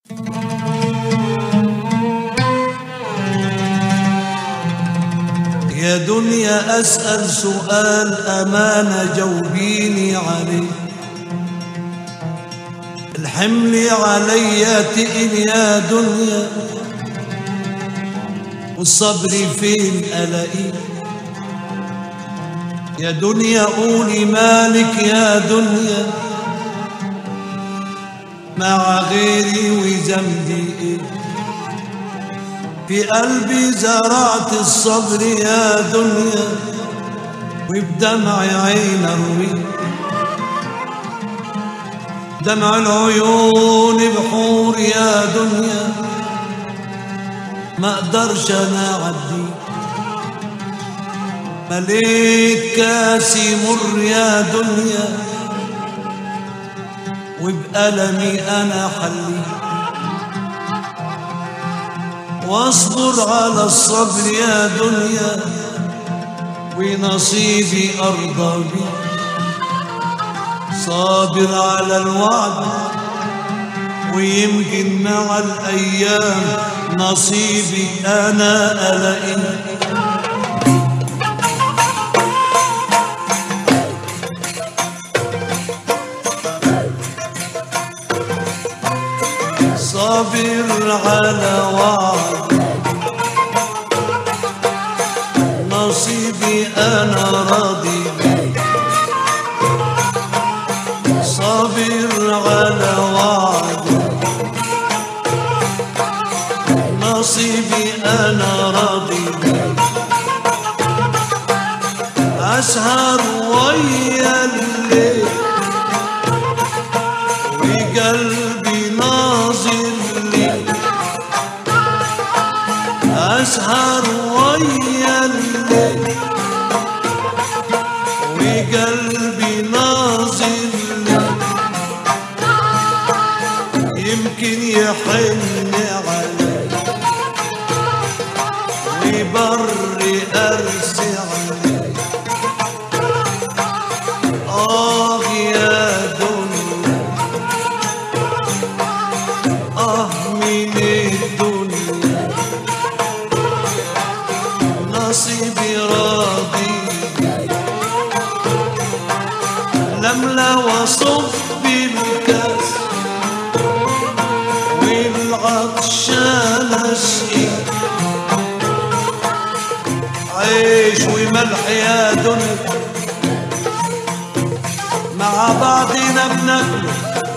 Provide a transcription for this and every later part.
يا دنيا أسأل سؤال أمانة جاوبيني عليه الحمل عليا تقل يا دنيا والصبر فين ألاقيه يا دنيا قولي مالك يا دنيا مع غيري وذنبي ايه في قلبي زرعت الصبر يا دنيا وبدمع عين اروي دمع العيون بحور يا دنيا ما اقدرش انا اعدي مليت كاسي مر يا دنيا وبألمي انا حلي واصبر على الصبر يا دنيا ونصيبي ارضى بي صابر على الوعد ويمكن مع الايام نصيبي انا الاقيه صابر على وعد نصيبي انا راضي بيه صابر على وعد نصيبي انا راضي بيه اسهر ويا الليل وقلبي ناظر لي أسهر ويا الليل وقلبي ناظر لي يمكن يحن علي ويبر أرسي علي آه يا دنيا آه من الدنيا نصيبي راضي لملا وصب الكاس والعطشان اسقي عيش وملح يا دنيا مع بعضنا بناكله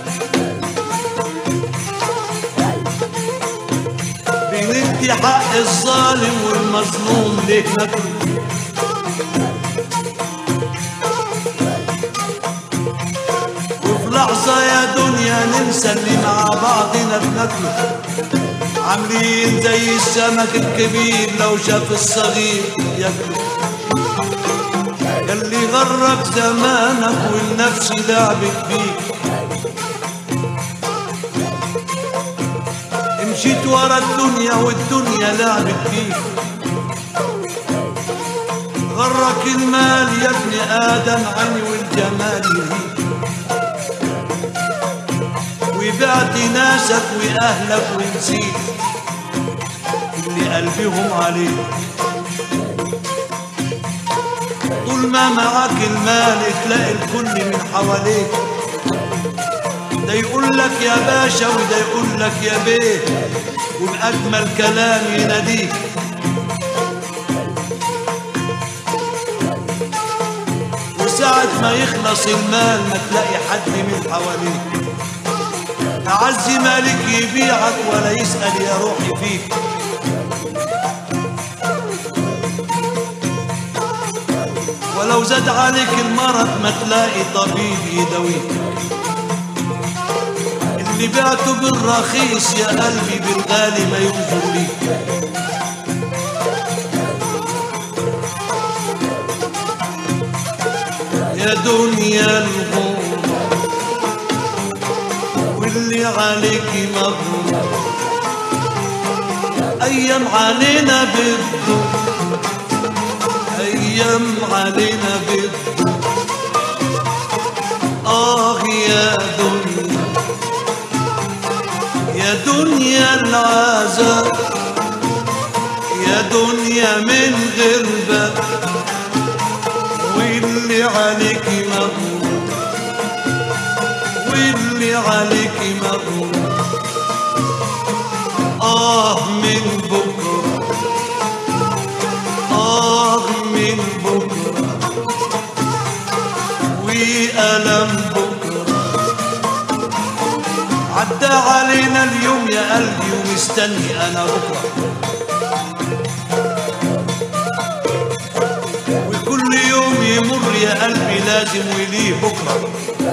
بندي حق الظالم والمظلوم ليه ناكله وفي لحظة يا دنيا ننسى اللي مع بعضنا بناكله عاملين زي السمك الكبير لو شاف الصغير ياكله اللي غرك زمانك والنفس لعبت بيك مشيت ورا الدنيا والدنيا لعبت بيك غرك المال يا ابن ادم عني والجمال يهيك وبعت ناسك واهلك ونسيت اللي قلبهم عليك طول ما معاك المال تلاقي الكل من حواليك ده يقول لك يا باشا وده يقول لك يا بيه وبأجمل كلام يناديك وساعة ما يخلص المال ما تلاقي حد من حواليك أعز مالك يبيعك ولا يسأل يا روحي فيك ولو زاد عليك المرض ما تلاقي طبيب يداويك اللي بعته بالرخيص يا قلبي بالغالي ما يوزن ليك يا دنيا الغور واللي عليك مغرور ايام علينا بالدور ايام علينا بالدور اه يا دنيا يا دنيا العذاب يا دنيا من غربة واللي عليك مغرور واللي عليك مغرور آه من بكرة آه من بكرة وألم بكرة عدى علينا اليوم يا قلبي ومستني أنا بكرة وكل يوم يمر يا قلبي لازم وليه بكرة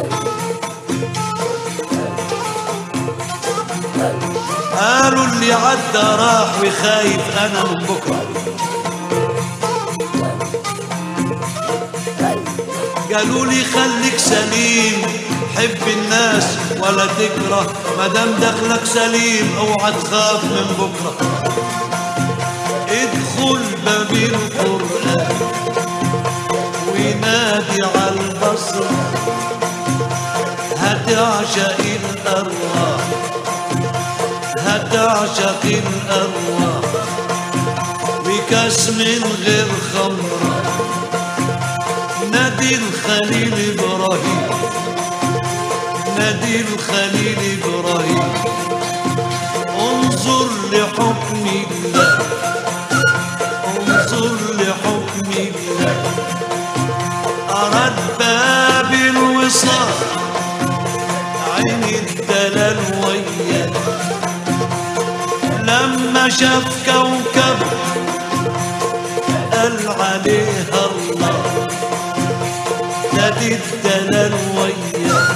قالوا اللي عدى راح وخايف أنا من بكرة قالوا لي خليك سليم حب الناس ولا تكره مادام دخلك سليم اوعى تخاف من بكره ادخل باب القران وينادي على البصر هتعشق الارواح هتعشق الارواح بكاس من غير خمره نادي الخليل ابراهيم نادي الخليل ابراهيم انظر لحكم الله انظر لحكم الله اراد باب الوصال عين الدلال وياه لما شاف كوكب قال عليها الله نادي الدلال وياه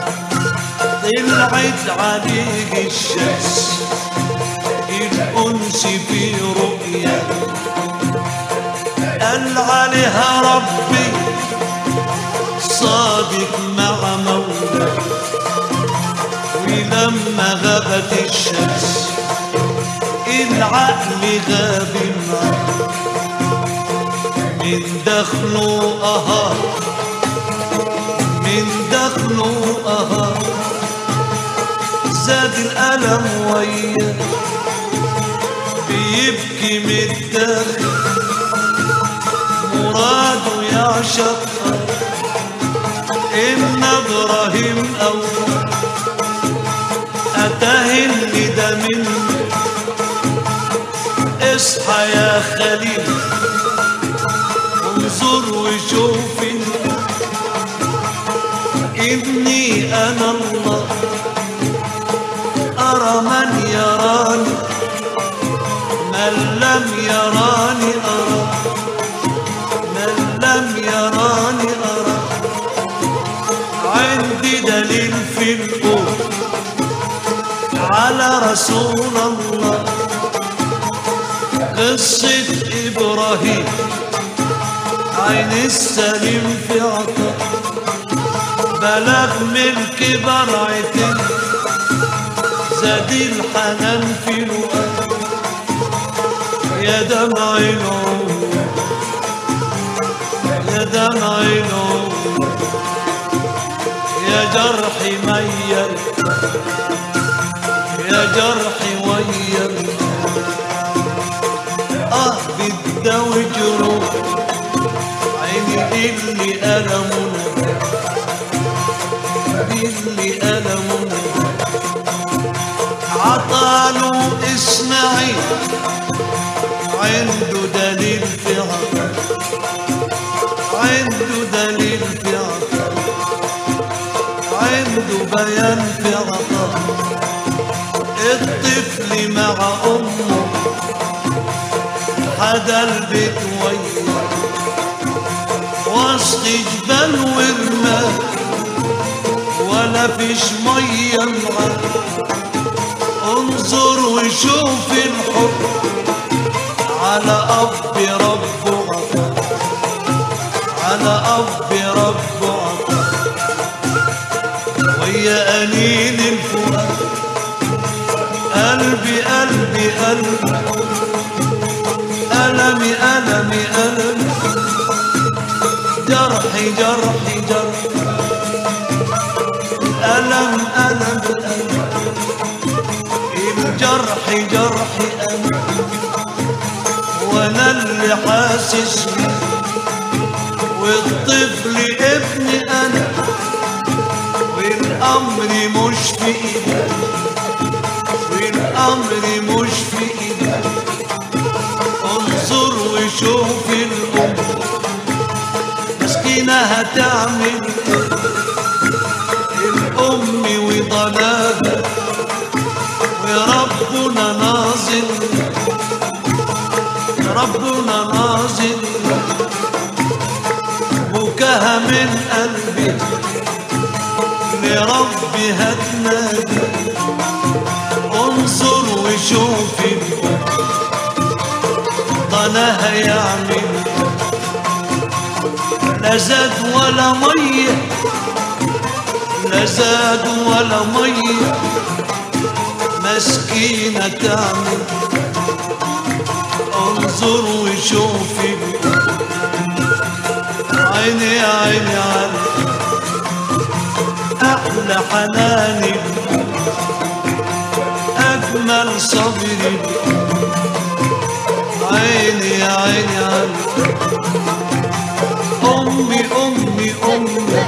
طلعت عليه الشمس الأنس في رؤيا قال عليها ربي صادق مع مولاه ولما غابت الشمس العقل غاب معاه من دخله أهار من دخله أهار زاد الألم وياه بيبكي من الداخل مراده يعشق إن إبراهيم أول أتاه الندى منه اصحى يا خليل انظر وشوف إني أنا الله أرى من يراني من لم يراني أرى من لم يراني أرى عندي دليل في الكون على رسول الله قصة إبراهيم عين السليم في عطاء بلغ ملك برعتين زاد الحنان في الوقت يا دمع العمر يا دمع العمر يا جرح ميل يا جرح ويل اه بتداوي جروح عيني اللي ألمنا اللي ألمنا عطاله إسماعيل عنده دليل في عطاء عنده دليل في عطاء عنده بيان في عطاء الطفل مع أمه حدا البيت وياه وسط جبال ورمال ولا فيش مية معاه انظر وشوف الحب على أب ربه عطاء على أب ربه عطاء ويا قليل الفؤاد قلبي قلبي قلبي ألمي ألمي ألمي جرحي جرحي جرحي ألم ألم ألم والجرح جرحي أنا وأنا اللي حاسس بيه والطفل ابني أنا والأمر مش في إيدي والأمر مش في إيدي انظر وشوف الأم مسكينة هتعمل إيه الأم وضلالها وربنا نازل ربنا نازل بكاها من قلبي لربي هتنادي انظر وشوف الأم ضناها يعمل لا زاد ولا ميه لا زاد ولا ميه مسكينة تعمل انظر وشوف عيني عيني عيني احلى حناني اجمل صبري عيني يا عيني يا عيني امي امي امي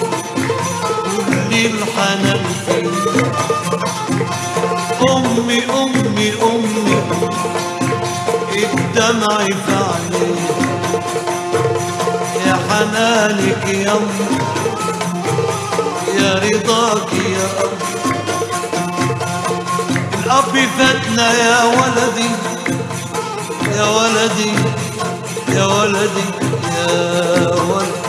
كل الحنان فيا امي امي امي الدمع في عيني يا حنانك يا امي يا رضاك يا امي الاب فاتنا يا ولدي يا ولدي يا ولدي يا ولدي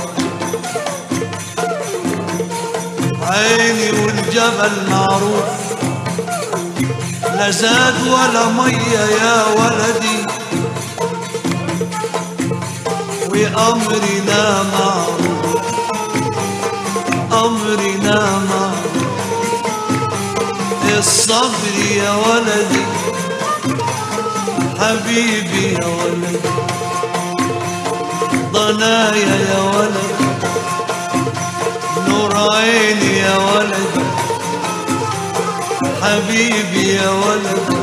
عيني والجبل معروف لا زاد ولا مية يا ولدي وأمرنا معروف أمرنا معروف الصبر يا ولدي حبيبي يا ولدي ضنايا يا ولدي نور عيني يا ولدي حبيبي يا ولدي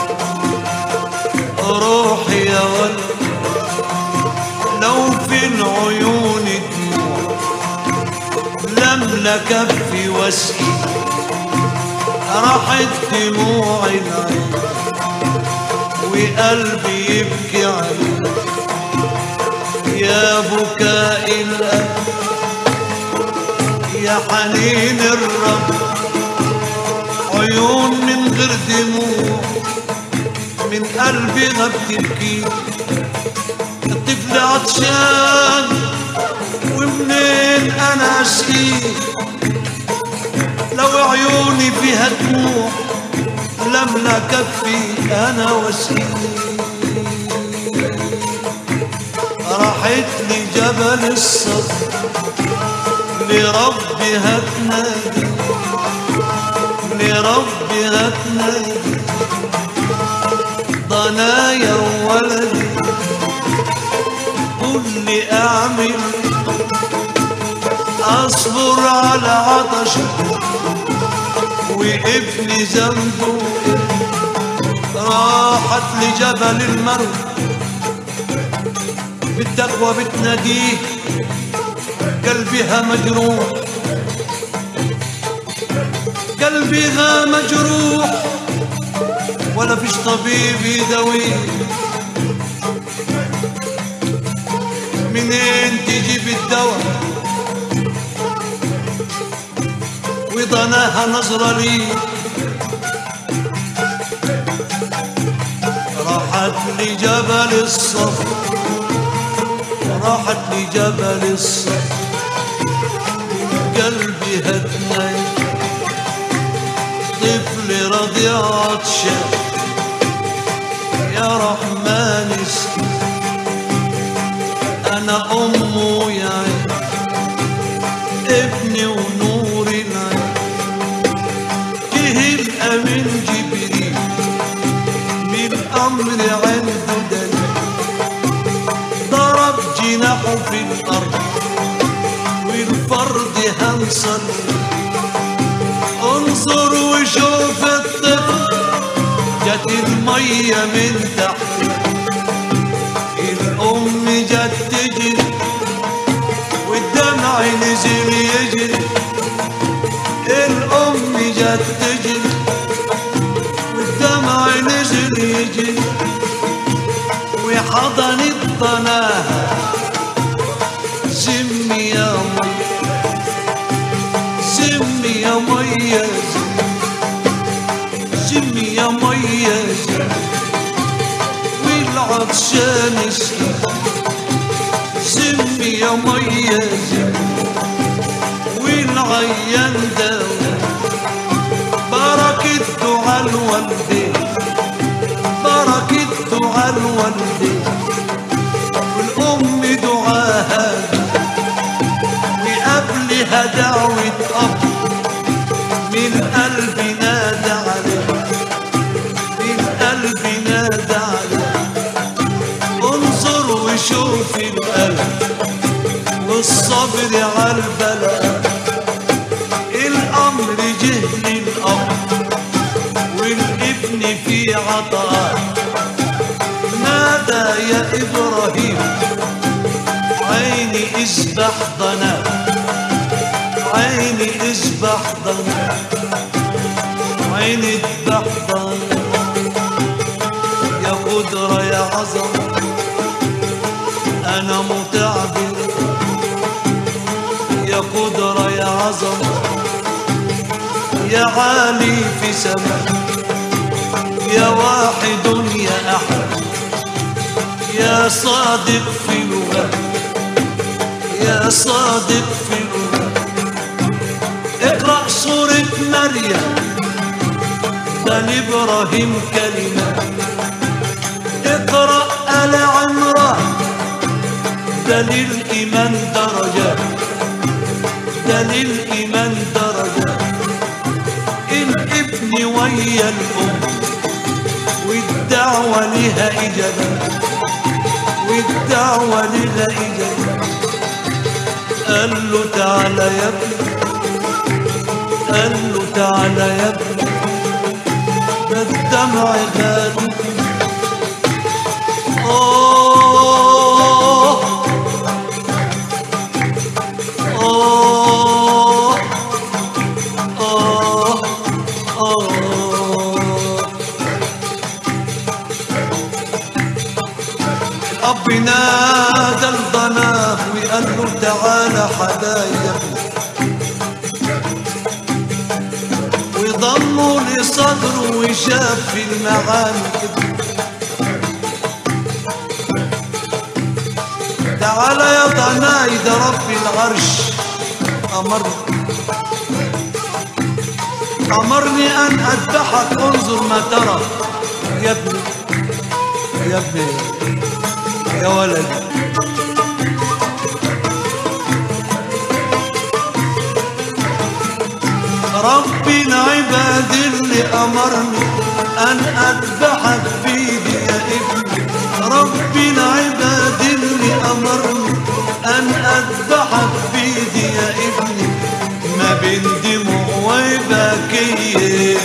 روحي يا ولدي لو في العيون دموع لم كفي واسقي راحت دموع العين وقلبي يبكي عليك يا بكاء القلب يا حنين الرب عيون من غير دموع من قلبي ما بتبكي الطفل عطشان ومنين انا اشكي لو عيوني فيها دموع لم لا كفي انا واسقي راحت لي جبل الصبر لربي هتنادي لربي هتنادي ضنايا ولدي قول لي اعمل اصبر على عطشي وابني ذنبه راحت لجبل المرء بالتقوى بتناديه قلبها مجروح قلبها مجروح ولا فيش طبيب يداويه منين تجيب الدواء وضناها نظرة لي راحت لجبل الصف راحت لجبل الصف قلبي هدني طفل رضيع عطشان يا رحمن اسكي انا امه يا عين ابني ونور العين جه الامين جبريل من امر عنده دليل ضرب جناحه في الارض والفرد هنصل انظر وشوف الطفل جت المية من تحت الأم جت تجري والدمع نزل يجري الأم جت تجري والدمع نزل يجري وحضنت ضناها زمي يا مي زمي يا مي زمي يا مي والعطشان اسقي زمي يا مي والعيان داوي بركة دعاء الوالدين بركة دعاء الوالدين والأم دعاها وقبلها دعوة أب من قلبي نادى عليه من قلبي نادى عليه انظر وشوف القلب والصبر على البلاء الأمر جه للأب والابن في عطاء نادى يا إبراهيم عيني اذبح ضنا عيني اذبح ضنا عيني اذبح ضنا يا قدرة يا عظمة أنا متعبر يا قدرة يا عظمة يا عالي في سماء يا واحد يا أحد يا صادق في لغة يا صادق في لغة اقرأ سورة مريم ده لإبراهيم كلمة اقرأ آل عمران ده للإيمان درجات ده للإيمان درجات الابن ويا الأم والدعوة لها إجابة والدعوة لها إجابة قال له تعالى يا ابني قال له تعالى يا ابني ده الدمع غادي آه آه آه آه الأب نادى الضناه وقال له تعالى حدايا وضمه لصدره وشاف في المعاني تعالى يا ضناي ده رب العرش أمرني أمرني أن أذبحك انظر ما ترى يا ابني يا ابني يا ولدي ربي العباد اللي أمرني أن أذبحك بيدي يا ابني ربي العباد اللي أمرني أن أذبحك بيدي يا ابني ما بين دموع وبكيه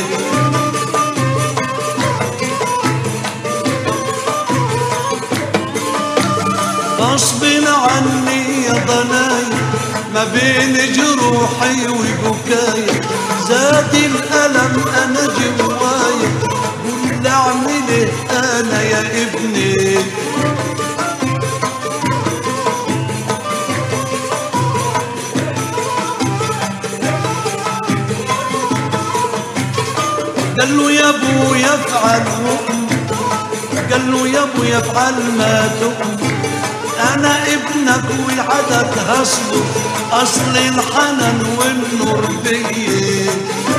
غصب عني يا ضناي ما بين جروحي وبكاي زاد الألم أنا جوايا قول أعمل إيه أنا يا ابني قال له يا ابو يفعل مؤمن قال له يا ابو يفعل ما تؤمن انا ابنك وعدك هصله اصل الحنان والنور بيه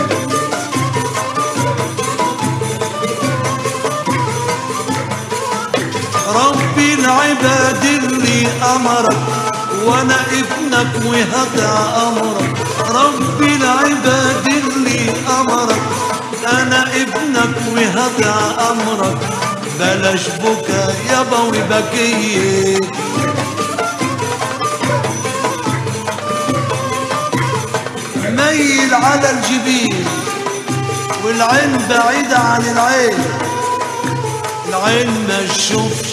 ربي العباد اللي امرك وانا ابنك وهطع امرك ربي العباد اللي امرك انا ابنك وهطع امرك بلاش بكا يابا وبكيه ميل على الجبين والعين بعيدة عن العين العين ما تشوفش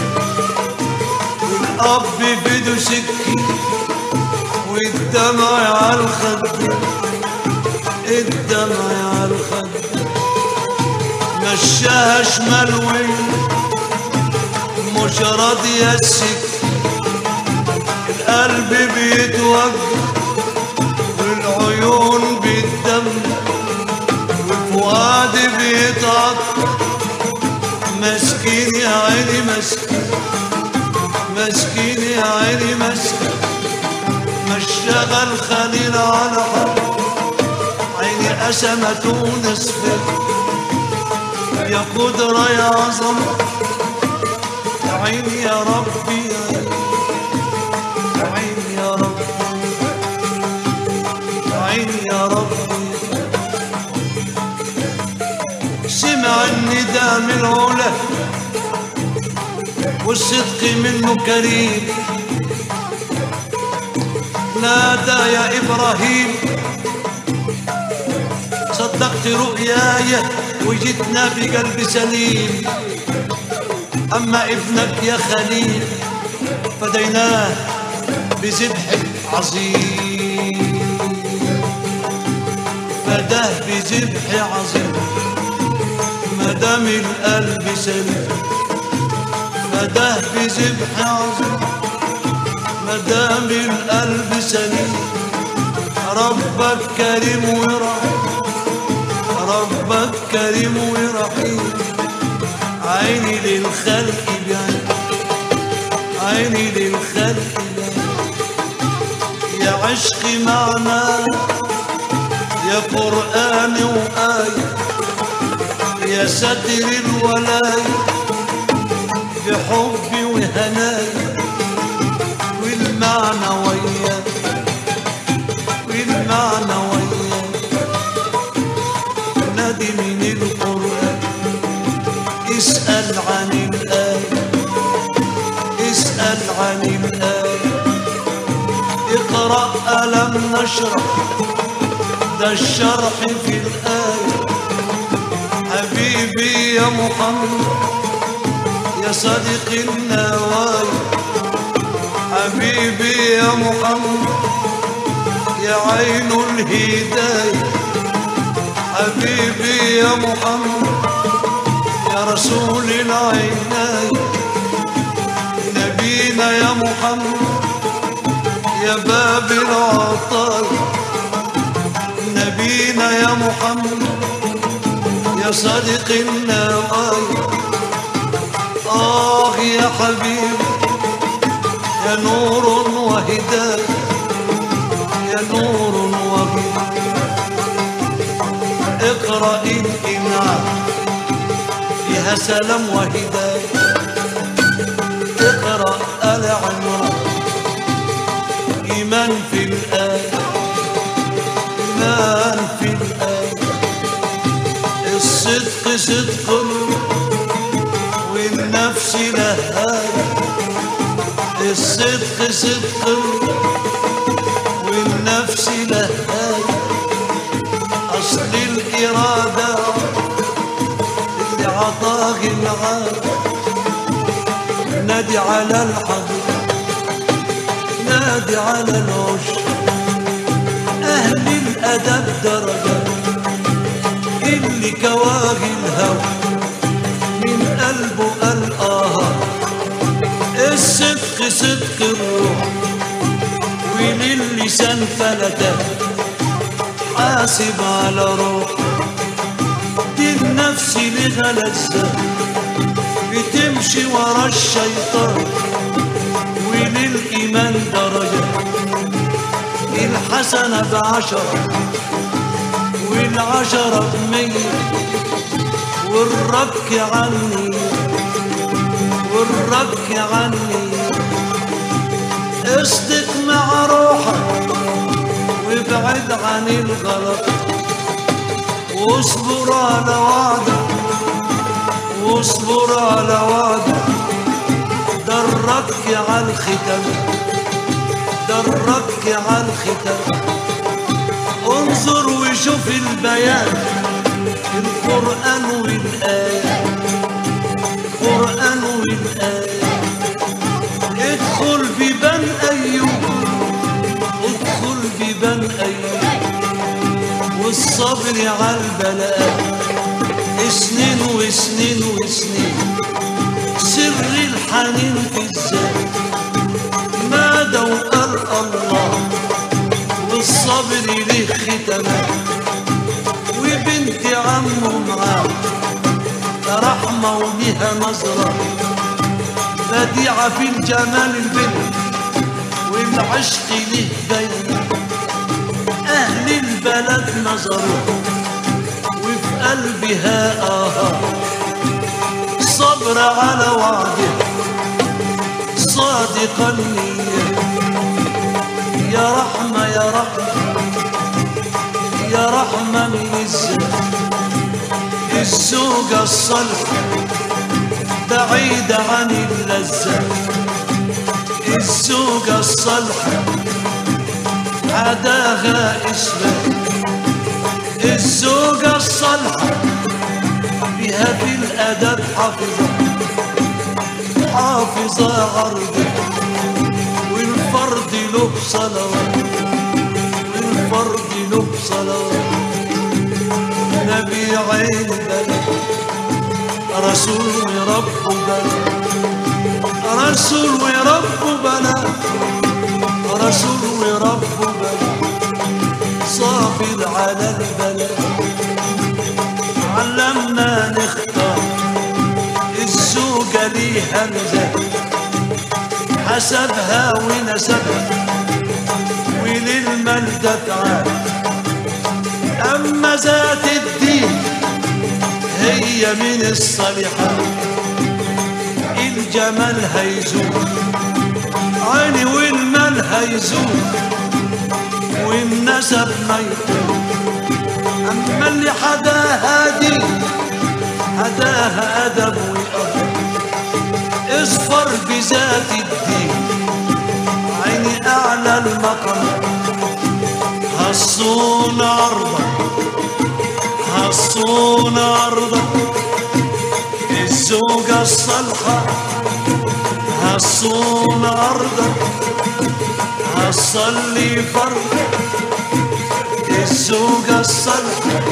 والاب بيده سكين والدمع على الخد الدمع على الخد مشاها شمال وين مش راضية السكين القلب بيتوجع والعيون بالدم والفؤاد بيتعطر مسكين يا عيني مسكين مسكين يا عيني مسكين مشغل خليل على حب عيني قسمته نصفين يا قدرة يا عظمة يا عيني يا ربي يا عيني يا ربي يا عيني يا ربي سمع النداء من العلا والصدق منه كريم نادى يا إبراهيم صدقت رؤياي وجدنا بقلب سليم أما ابنك يا خليل فديناه بذبح عظيم فداه بذبح عظيم مدام القلب سليم فداه بذبح عظيم مدام القلب سليم ربك كريم ورحيم ربك كريم ورحيم عيني للخلق بعين عيني للخلق بعين يا عشقي معنا يا قرآن وآية يا ستر الولاية بحبي وهناي والمعنى وياك والمعنى وياك نادي من القرآن اسأل عن الآية اسأل عن الآية اقرأ ألم نشرح ده الشرح في الآية حبيبي يا محمد يا صديق النوايا حبيبي يا محمد يا عين الهداية حبيبي يا محمد يا رسول العناية نبينا يا محمد يا باب العطايا نبينا يا محمد يا صادق النوايا آه يا حبيبي يا نور وهداية يا نور وهداية اقرأ الإنعام فيها سلام وهداية اقرأ آل عمران إيمان في الآية إيمان في الآية الصدق صدق والنفس لهاية الصدق صدق والنفس لهاية أصل الإرادة اللي عطاه العاد نادي على الحضر نادي على العشر أهل الأدب درجة اللي كواهي الهوى من قلبه قال آه الصدق صدق الروح وللسان فلتة حاسب على روح دي النفس لغلزة بتمشي ورا الشيطان وللإيمان درجة الحسنة بعشرة والعشرة بمية والرك عني والرك عني اصدق مع روحك وابعد عن الغلط واصبر على وعدك واصبر على وعدك درك على الختم درك على الختم انظر وشوف البيان القرآن والآية والصبر على البلاء سنين وسنين وسنين سر الحنين في الذات ما وقال الله والصبر ليه ختمات وبنت عمه معاه رحمة وليها نظرة بديعة في الجمال البنت والعشق ليه دايما أهل البلد نظروا وفي قلبها آه صبر على وعده صادق النية يا رحمة يا رحمة يا رحمة من الزمان الزوجة الصالحة بعيدة عن اللذة الزوجة الصالحة عداها اسمها الزوجة الصالحة بها في الأدب حافظة حافظة عرض والفرد له صلوات والفرد له صلوات نبي عين بلد رسول ورب بلد رسول ورب بلد رسول ورب بلد صابر على البلد علمنا نختار الزوجة لي همزة حسبها ونسبها وللمال دفعات أما ذات الدين هي من الصالحات الجمال هيزول عيني والمال هيزول والنسب ما يطول أما اللي حداها دي حداها أدب وأب اصفر بذات الدين عيني أعلى المقام هصون أرضك هصون أرضك الزوجة الصالحة هصون أرضك هصلي فرض الزوجة الصالحة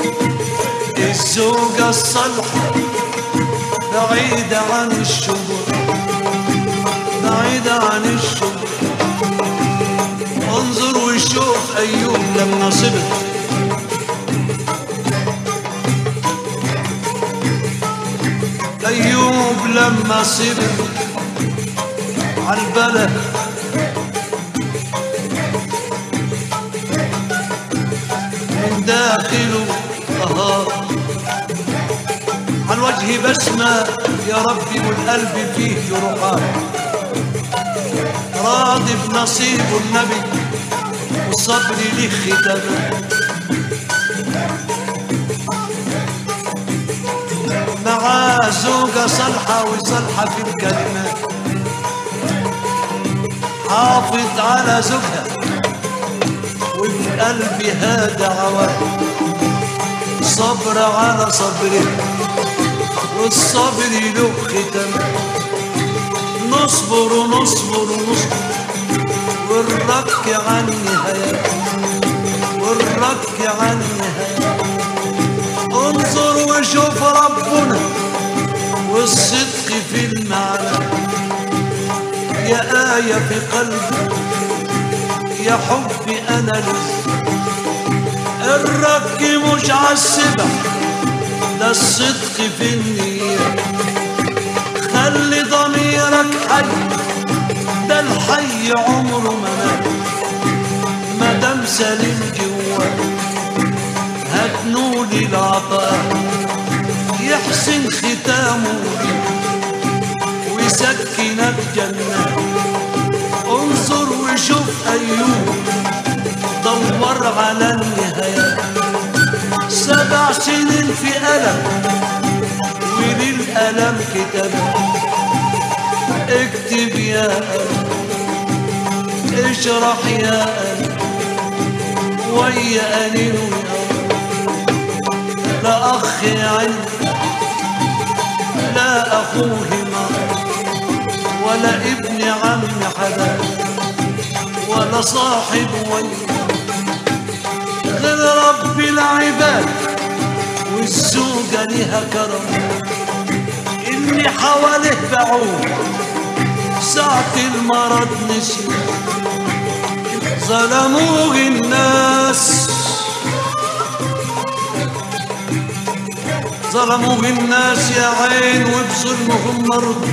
الزوجة الصالحة بعيدة عن الشبه بعيدة عن الشبه انظر وشوف أيوب لما صبر أيوب لما صبر عالبلد من داخله أها على الوجه بسمة يا ربي والقلب فيه جروحات راضي بنصيبه النبي والصبر ليه ختمات معاه زوجة صالحة وصالحة في الكلمات حافظ على زوجها وفي قلبها دعوات صبر على صبره والصبر له ختم نصبر ونصبر ونصبر والرك عن نهاية والرك عن نهاية انظر وشوف ربنا والصدق في المعنى يا آية في قلبي يا حبي أنا لسه الرك مش عالسبع ده الصدق في النية خلي ضميرك حي ده الحي عمره ما مات ما دام سليم جواك هتنول العطاء يحسن ختامه ويسكنك جنات انظر وشوف ايوب دور على النهايات سبع سنين في ألم وللألم كتاب اكتب يا ألم اشرح يا ألم ويا أنين ويا لا أخ عندي لا أخوه ما ولا ابن عم حدا ولا صاحب ويا غير رب العباد والزوجة ليها كرم اللي حواليه بعوه ساعة المرض نسي ظلموه الناس ظلموه الناس يا عين وبظلمهم مرض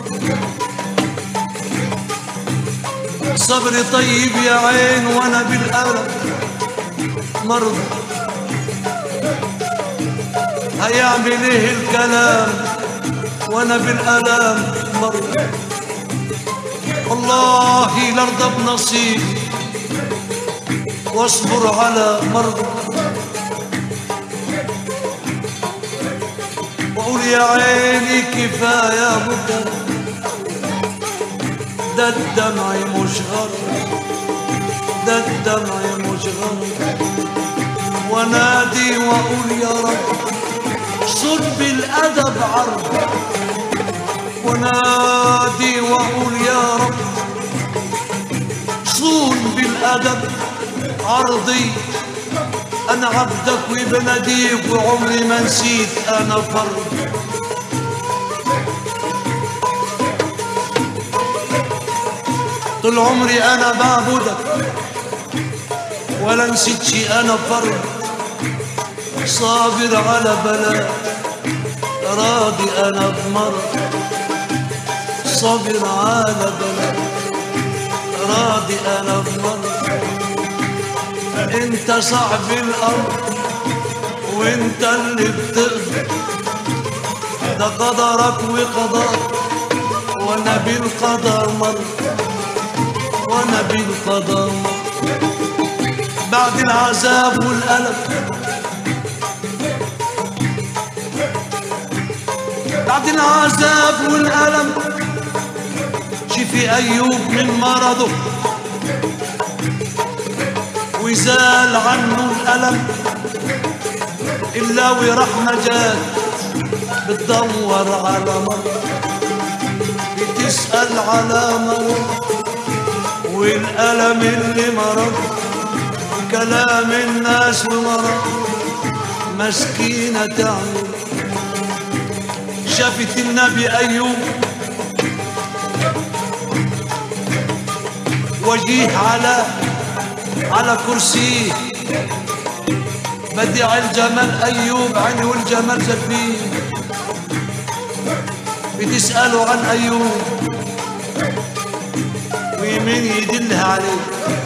صبري طيب يا عين وانا بالألم مرض هيعمل ايه الكلام وانا بالالام مرض والله لارضى بنصيب واصبر على مرض واقول يا عيني كفايه بكى ده الدمع مش غلط ده الدمع مش غلط ونادي واقول يا رب صد بالادب عرض ونادي واقول يا رب صون بالادب عرضي انا عبدك وبناديك وعمري ما نسيت انا فرد طول عمري انا بعبدك ولا نسيت شي انا فرد صابر على بلاء راضي انا بمرض صابر على بلاء راضي انا بمرض انت صاحب الارض وانت اللي بتقدر ده قدرك وقضاء وانا بالقدر مر وانا بالقدر مر بعد العذاب والألم بعد العذاب والألم شفي أيوب من مرضه وزال عنه الألم إلا ورحمة جات بتدور على مرض بتسأل على مرض والألم اللي مرض كلام الناس ومرض مسكينة تعمل شافت النبي أيوب وجيه على على كرسيه بديع الجمال أيوب عيني والجمال زفيه بتسأله عن أيوب ويمين يدلها عليه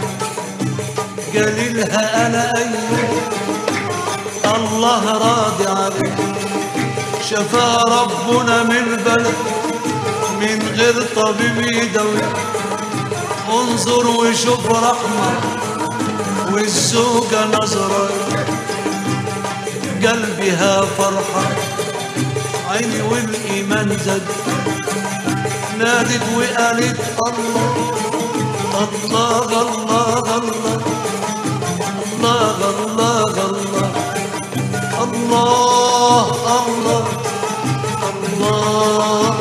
قال لها أنا أيوب الله راضي عليه شفى ربنا من البلد من غير طبيب يدوي انظر وشوف رحمة والزوجة نظرة قلبها فرحة عيني والإيمان زاد نادت وقالت الله الله الله الله الله الله الله الله الله الله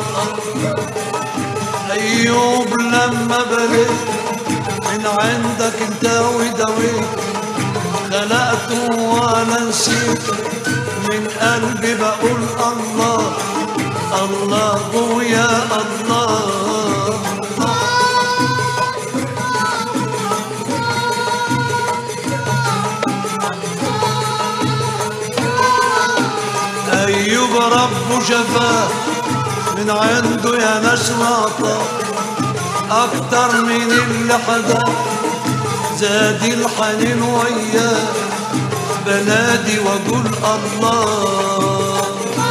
أيوب لما بليت من عندك انت ودويت خلقته وانا نسيت من قلبي بقول الله الله يا الله أيوب ربه شفاه من عنده يا ناس وعطاه أكتر من اللي حدا زاد الحنين وياه بنادي وأقول الله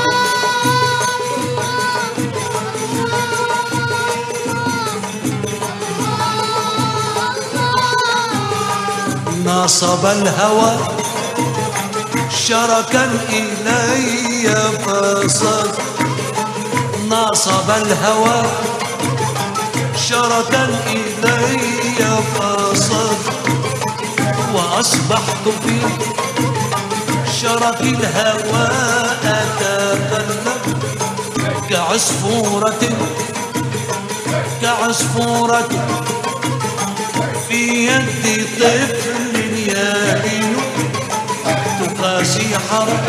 نصب الهوى شركا إلي فصد نصب الهوى شركا إلي فصد وأصبحت في شرك الهوى أتقلب كعصفورة كعصفورة في يد طفل يائل والقاسي حرام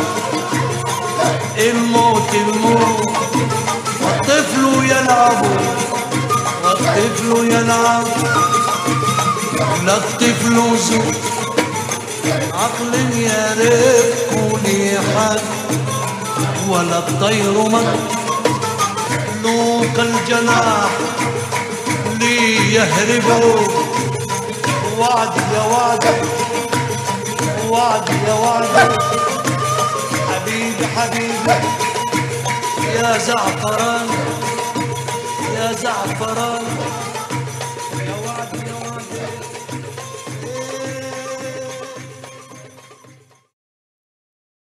الموت الموت والطفل يلعب والطفل يلعب لا الطفل زوج عقل يا ريت كوني حد ولا الطير من نوق الجناح ليهربوا وعد يا وعد وعد يا وعد حبيبي حبيبي يا زعفران يا زعفران